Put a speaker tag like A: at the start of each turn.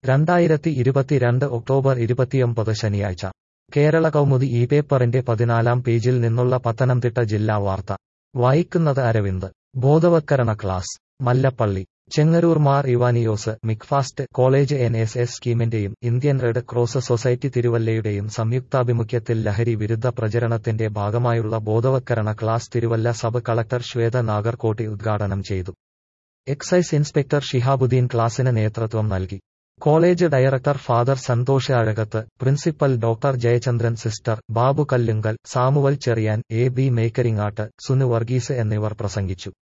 A: രണ്ടായിരത്തി ഇരുപത്തിരണ്ട് ഒക്ടോബർ ഇരുപത്തിയൊമ്പത് ശനിയാഴ്ച കേരള കൗമുദി ഈ പേപ്പറിന്റെ പതിനാലാം പേജിൽ നിന്നുള്ള പത്തനംതിട്ട ജില്ലാ വാർത്ത വായിക്കുന്നത് അരവിന്ദ് ബോധവത്കരണ class Mallappally Chengaroor Mar Ivanios Macfast college N S S സ്കീമിന്റെയും ഇന്ത്യൻ റെഡ് ക്രോസ് സൊസൈറ്റി തിരുവല്ലയുടെയും സംയുക്താഭിമുഖ്യത്തിൽ ലഹരി വിരുദ്ധ പ്രചരണത്തിന്റെ ഭാഗമായുള്ള ബോധവത്കരണ class Thiruvalla sub collector Shweta Nagarkoti ഉദ്ഘാടനം ചെയ്തു എക്സൈസ് ഇൻസ്പെക്ടർ ഷിഹാബുദ്ദീൻ ക്ലാസിന് നേതൃത്വം നൽകി college director father Santhosh Azhakath principal doctor Jayachandran sister Babu Kallunkal Samuel Cherian A B Mekkaringattu Sunu Varghese എന്നിവർ പ്രസംഗിച്ചു